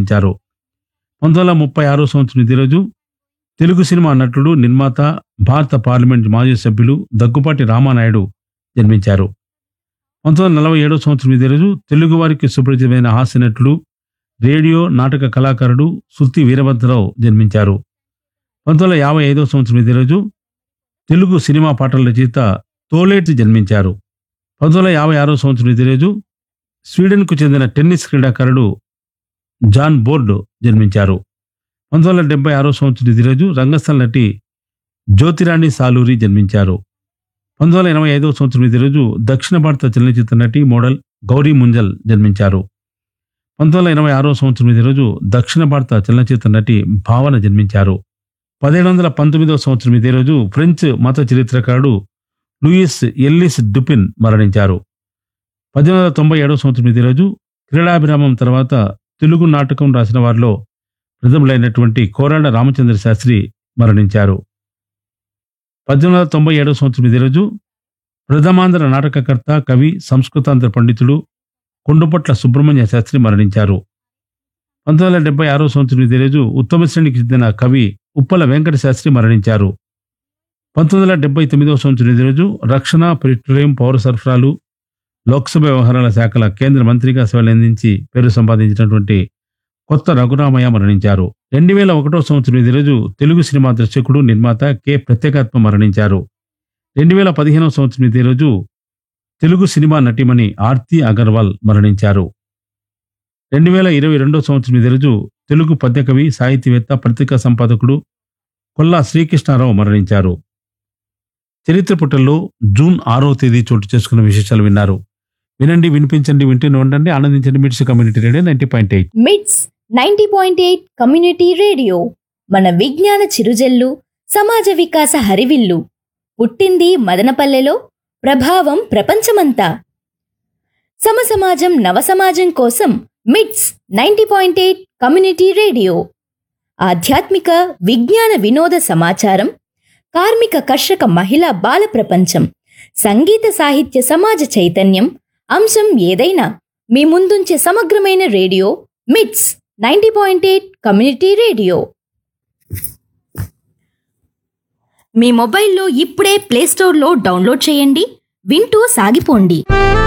జన్మించారు పంతొమ్మిది వందల ముప్పై ఆరో సంవత్సరం ఇదే రోజు తెలుగు సినిమా నటుడు నిర్మాత భారత పార్లమెంట్ మాజీ సభ్యులు దగ్గుపాటి రామానాయుడు జన్మించారు పంతొమ్మిది వందల నలభై ఏడో సంవత్సరం ఇదే రోజు తెలుగు వారికి సుపరిచితమైన హాస్య నటుడు రేడియో నాటక కళాకారుడు సుత్తి వీరభద్రరావు జన్మించారు పంతొమ్మిది వందల యాభై ఐదో సంవత్సరం ఇదే రోజు తెలుగు సినిమా పాటల రచయిత తోలేటి జన్మించారు పంతొమ్మిది వందల యాభై ఆరో సంవత్సరం ఇదే రోజు స్వీడన్కు చెందిన టెన్నిస్ క్రీడాకారుడు జాన్ బోర్డ్ జన్మించారు పంతొమ్మిది వందల డెబ్బై ఆరో సంవత్సరం ఇదే రోజు రంగస్థల నటి జ్యోతిరాణి సాలూరి జన్మించారు పంతొమ్మిది వందల ఎనభై ఐదవ సంవత్సరం ఇదే రోజు దక్షిణ భారత చలనచిత్ర నటి మోడల్ గౌరీ ముంజల్ జన్మించారు పంతొమ్మిది వందల ఎనభై ఆరో సంవత్సరం ఇదే రోజు దక్షిణ భారత చలనచిత్ర నటి భావన జన్మించారు పదిహేడు వందల పంతొమ్మిదవ సంవత్సరం ఇదే రోజు ఫ్రెంచ్ మత చరిత్రకారుడు లూయిస్ ఎల్లిస్ డుపిన్ మరణించారు పద్దెనిమిది వందల తొంభై ఏడవ సంవత్సరం ఇదే రోజు క్రీడాభిరామం తర్వాత తెలుగు నాటకం రాసిన వారిలో ప్రథములైనటువంటి కోరాడ రామచంద్ర శాస్త్రి మరణించారు పద్దెనిమిది వందల తొంభై ఏడవ సంవత్సరం ఇదే రోజు ప్రథమాంధ్ర నాటకకర్త కవి సంస్కృతాంధ్ర పండితుడు కొండుపట్ల సుబ్రహ్మణ్య శాస్త్రి మరణించారు పంతొమ్మిది వందల డెబ్బై ఆరో సంవత్సరం ఇదే రోజు ఉత్తమ శ్రేణికి చెందిన కవి ఉప్పల వెంకట శాస్త్రి మరణించారు పంతొమ్మిది వందల డెబ్బై తొమ్మిదవ సంవత్సరం ఇదే రోజు రక్షణ పెట్రోలియం పౌర సరఫరాలు లోక్సభ వ్యవహారాల శాఖల కేంద్ర మంత్రిగా సేవలందించి పేరు సంపాదించినటువంటి కొత్త రఘురామయ్య మరణించారు రెండు వేల ఒకటో సంవత్సరం ఇదే రోజు తెలుగు సినిమా దర్శకుడు నిర్మాత కె ప్రత్యేకాత్మ మరణించారు రెండు వేల పదిహేనవ సంవత్సరం ఇదే రోజు తెలుగు సినిమా నటిమణి ఆర్తి అగర్వాల్ మరణించారు రెండు వేల ఇరవై రెండో సంవత్సరం ఇదే రోజు తెలుగు పద్యకవి సాహితీవేత్త పత్రికా సంపాదకుడు కొల్లా శ్రీకృష్ణారావు మరణించారు చరిత్ర పుటల్లో జూన్ ఆరో తేదీ చోటు చేసుకున్న విశేషాలు విన్నారు వినండి వినిపించండి వింటూనే ఉండండి ఆనందించండి MITS community radio ninety point eight MITS ninety point eight community radio మన విజ్ఞాన చిరుజల్లు సమాజ వికాస హరివిల్లు పుట్టింది మదనపల్లెలో ప్రభావం ప్రపంచమంతా సమసమాజం నవసమాజం కోసం MITS ninety point eight community radio ఆధ్యాత్మిక విజ్ఞాన వినోద సమాచారం కార్మిక కర్షక మహిళా బాల ప్రపంచం సంగీత సాహిత్య సమాజ చైతన్యం అంశం ఏదైనా మీ ముందుంచే సమగ్రమైన radio MITS ninety point eight community radio మీ మొబైల్లో ఇప్పుడే ప్లేస్టోర్లో డౌన్లోడ్ చేయండి వింటూ సాగిపోండి